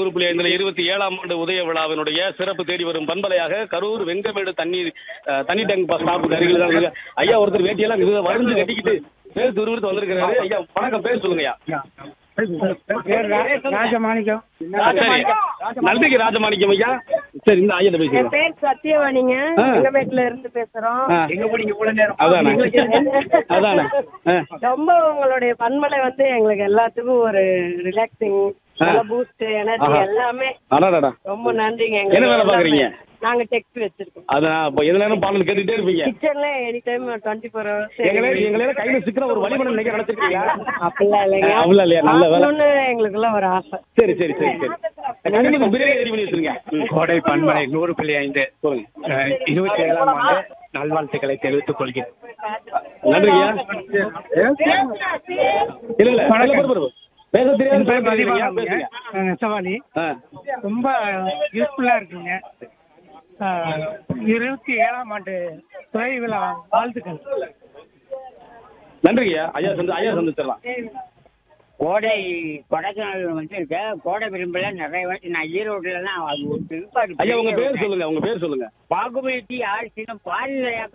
நூறு புள்ளி ஐந்துல இருபத்தி ஏழாம் ஆண்டு உதய விழாவினுடைய சிறப்பு தேடி வரும் பண்பலையாக கரூர் வெங்கமேடு தண்ணீர் அஹ், தண்ணி டேங்க் ஸ்டாப் அருகில் தான் இருக்கு. ஐயா ஒருத்தர் வேட்டியெல்லாம் மிக வருந்து கட்டிக்கிட்டு பேர் துருவிட்டு வந்திருக்கிறாரு ஐயா வணக்கம் பேர் சொல்லுங்க ஐயா ராஜமாணிக்கம் சரி நன்றிக்கு ராஜமாணிக்கம் ஐயா சரி இந்த ஐயா என் பேசுங்க பேர் சத்யவாணிங்க ஆ. எங்கமேட்ல இருந்து பேசுறோம் ஆ. அதானே அதானே ஆ. ரொம்ப உங்களுடைய பண்பலை வந்து எங்களுக்கு எல்லாத்துக்கும் ஒரு ரிலாக்ஸிங் நல்ல பூஸ்ட் எனர்ஜி ஆஹா. எல்லாமே அடாடாடா ரொம்ப நன்றிங்க என்ன வேலை பாக்குறீங்க? நாங்க டெக்ஸ்ட் வச்சிருக்கோம் அதான் இப்போ எது நேரம் பாடல் கேட்டுட்டே இருப்பீங்க கிச்சன்ல any time twenty four hours எங்களே எங்களே கையில சிக்கிற ஒரு வழிபடம் நினைக்க நினைச்சிருக்கீங்க அப்படிலாம் இல்லைங்க அப்படிலாம் இல்லையா? நல்ல வேலை. பார்க்கணும்னு எங்களுக்குள்ள ஒரு ஆசை சரி சரி சரி சரி கண்டிப்பா பிரியாணி ரெடி பண்ணி வச்சிருங்க ம். கோடை பண்பலை நூறு புள்ளி ஐந்து சொல்லுங்க அஹ், இருபத்தி ஏழாம் ஆண்டு நல்வாழ்த்துக்களை தெரிவித்துக் கொள்கிறேன் நன்றிங்கய்யா இல்ல இல்ல வணக்கம். இல்ல, பொறு, பொறு. பேச தெரியாது என் பேர் பேசுங்க, மதிவாணன் பேசுங்க அஹ், சவாலி ஆ. ரொம்ப யூஸ்ஃபுல்லா இருக்குங்க அஹ், இருபத்தி ஏழாம் ஆண்டு துறை விழா வாழ்த்துக்கள் நன்றிங்கய்யா ஐயா சந்தி ஐயா சந்திச்சிடலாம் கோடை கொடைக்கானல் வந்திருக்கேன் கோடை விரும்பல நிறைய வாட்டி நான் ஈரோடுல தான் அது ஒரு திருப்பாடு ஐயா உங்க பேர் சொல்லுங்க உங்க பேர் சொல்லுங்க பாகுபலி ஆர்சினம் பாலில்